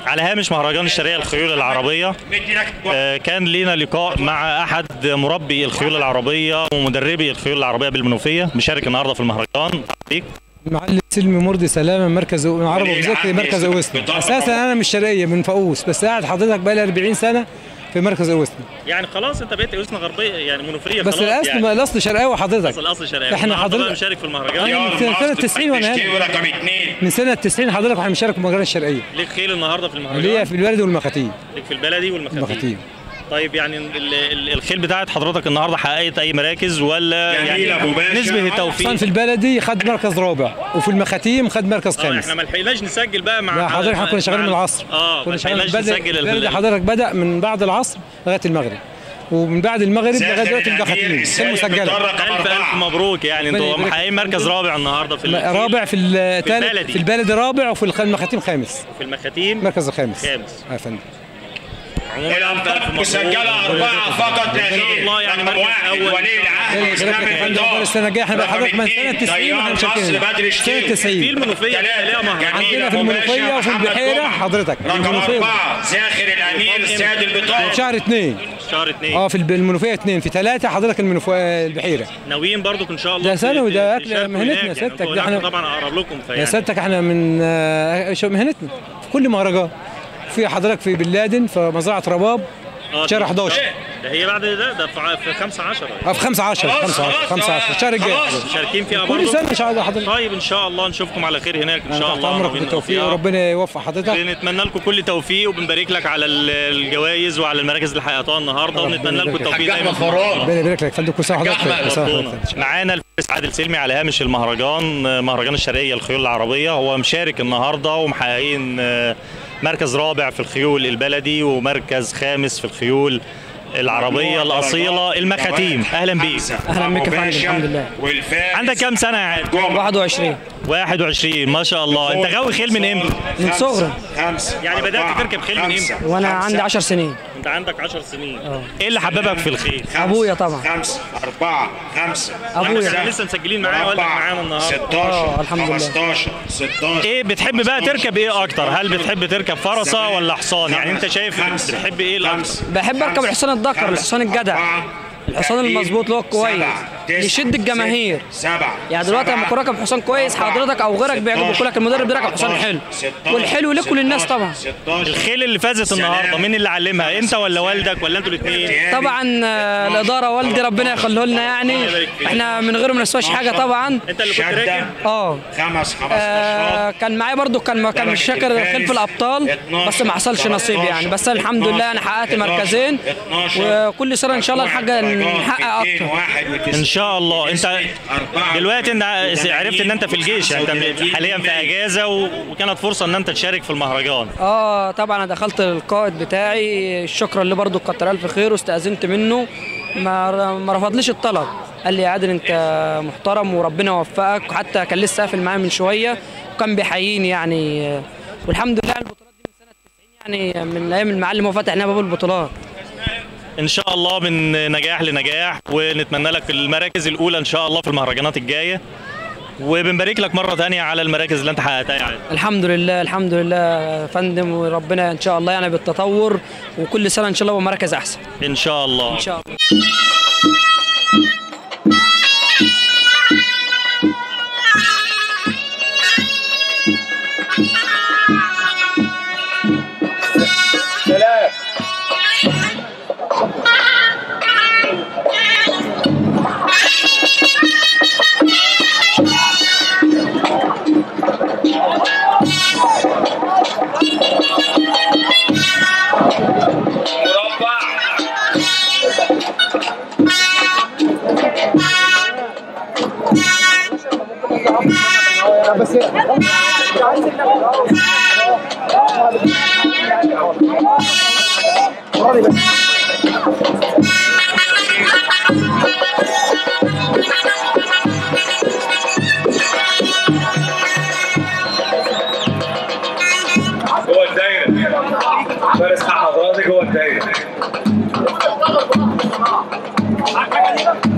على هامش مهرجان الشرقيه للخيول العربيه آه، كان لينا لقاء مع احد مربي الخيول العربيه ومدربي الخيول العربيه بالمنوفيه مشارك النهارده في المهرجان عليك. معلم سلمي مرضي سلامه مركز من عرب وذكري مركز اوسنا اساسا انا من الشرقيه من فاقوس بس قاعد حضرتك بقى لي 40 سنه في مركز اوسنا يعني خلاص انت بقيت اوسنا غربيه يعني منوفيه بس خلاص الاصل يعني. الاصل شرقاوي حضرتك اصل الاصل شرقيه احنا النهاردة حضرتك- بقى مشارك في المهرجان أنا من سنه 90 وانا هنا رقم اثنين من سنه 90 حضرتك واحنا بنشارك في مهرجان الشرقيه ليك خيل النهارده في اللي هي المهرجان في البلد والمخاتيم ليك في البلدي والمخاتيم المخاتيم طيب يعني ال- ال- الخيل بتاعت حضرتك النهارده حققت اي مراكز ولا جميل يعني أبو باشا. نسبه حصان التوفيق في البلدي خد مركز رابع وفي المخاتيم خد مركز اه خامس احنا ما لحقناش نسجل بقى مع لا حضرتك احنا كنا شغالين من العصر اه ما كنا شغالين لحقناش بدأ نسجل البلدي ال- حضرتك بدا من بعد العصر لغايه المغرب ومن بعد المغرب لغايه دلوقتي المخاتيم كان مسجله الف الف مبروك يعني انتوا ربنا يبارك محققين مركز رابع النهارده في لا، الخيل. رابع في الثالث البلدي. في البلد رابع وفي الخ- المخاتيم خامس في المخاتيم المركز الخامس خامس. اه يا فندم عموما ألف ألف مبروك. مسجلة أربعة فقط لا إن شاء غير الله يعني رقم مركز واحد أول. ولي العهد ربنا وإسلام يبارك يا فندم. الإدارة. السنة الجاية احنا بقى رقم حضرتك من اثنين، سنة 90 طيار واحنا مشاركين. مصر بدر سنة شتير. 90. في المنوفيه ثلاثة. ليها مهرجان جميل عندنا في أبو باشا المنوفية وفي محمد البحيرة جمعة. حضرتك رقم المنوفية. أربعة زاخر الأمير سيد البطاقة في شهر اثنين شهر اثنين اه في الب- المنوفية اثنين في ثلاثة حضرتك المنوفية البحيرة ناويين برضو ان شاء الله ده ثانوي، ت- ده ت- أكل تشاركوا مهنتنا هناك. سيادتك، يعني ده انتوا احنا- طبعا اقرب لكم يا فيعني سيادتك احنا من آه، شو مهنتنا في كل مهرجان في حضرتك في بن لادن في مزرعة رباب آه، شهر دي- 11 ده هي بعد ده ده في في 5 10 اه في 5 10 خلاص، 5 10 خلاص، 5 10 الشهر الجاي خلاص. حضرتك. مشاركين فيها كل برضو سنة ان شاء الله حضرتك طيب ان شاء الله نشوفكم على خير هناك ان انا شاء تحت الله امرك ناويين بالتوفيق فيها. وربنا يوفق حضرتك بنتمنى لكم كل توفيق وبنبارك لك على ال- الجوائز وعلى المراكز اللي حققتوها النهارده ربنا ونتمنى لكم يبارك. التوفيق حاج دايما أحمد فراد ربنا يبارك لك فندم كل سنه وحضرتك أحمد طيب. كل سنه ربنا. وحضرتك طيب. معانا الفارس عادل سلمي على هامش المهرجان مهرجان الشرقيه الخيول العربيه هو مشارك النهارده ومحققين آه، مركز رابع في الخيول البلدي ومركز خامس في الخيول العربيه الاصيله المخاتيم اهلا بيك أهلا بك يا فندم، الحمد لله. والفارس عندك كام سنه يا عادل 21 21 ما شاء الله انت غاوي خيل من امتى من صغري خمسة يعني بدأت أربعة، تركب خيل من خمسة، إمتى؟ وانا خمسة، عندي 10 سنين انت عندك 10 سنين ايه اللي حببك في الخيل خمسة، أبويا طبعا. خمسة أربعة خمسة أبويا. خمسة، احنا لسه مسجلين معاه والدك مربع، معانا النهارده 16 آه، الحمد لله. 15 16 ايه بتحب بقى تركب ايه اكتر هل بتحب تركب فرسه ولا حصان يعني انت شايف خمسة، بتحب ايه الاكتر خمسة، بحب أركب خمسة، الحصان الذكر، خمسة، الحصان الجدع. أربعة، الحصان ثلاثين، المظبوط اللي هو كويس. سبعة، تسعة، يشد الجماهير. سبعة يعني دلوقتي لما سبعة، تكون راكب حصان كويس أربعة، حضرتك او غيرك بيعجبه يقول لك المدرب ده راكب حصان حلو 16 والحلو لكل الناس طبعا 16 الخيل اللي فازت النهارده مين اللي علمها انت ولا والدك ولا انتوا الاثنين طبعا آه، الاداره والدي ربنا يخليه لنا يعني احنا من غيره ما نسواش حاجه طبعا انت اللي كنت شدة. راكب اه خمس آه، 15 كان معايا برضو كان كان مش فاكر خلف الابطال بس ما حصلش نصيب يعني بس أنا الحمد لله انا حققت مركزين وكل سنه ان شاء الله نحقق نحقق اكتر ان شاء الله انت دلوقتي انت عرفت ان انت في الجيش يعني انت حاليا في اجازه و- وكانت فرصه ان انت تشارك في المهرجان اه طبعا انا دخلت القائد بتاعي شكرا له برضو كتر الف خير واستاذنت منه ما ما رفضليش الطلب قال لي يا عادل انت محترم وربنا يوفقك وحتى كان لسه قافل معايا من شويه وكان بيحييني يعني آه، والحمد لله البطولات دي من سنه 90 يعني من ايام المعلم هو فتح لنا باب البطولات ان شاء الله من نجاح لنجاح ونتمنى لك المراكز الاولى ان شاء الله في المهرجانات الجايه وبنبارك لك مره ثانيه على المراكز اللي انت حققتها يعني الحمد لله الحمد لله يا فندم وربنا ان شاء الله يعني بالتطور وكل سنه ان شاء الله بمراكز احسن ان شاء الله ان شاء الله جوه الدايره فارس حق حضرتك جوه الدايره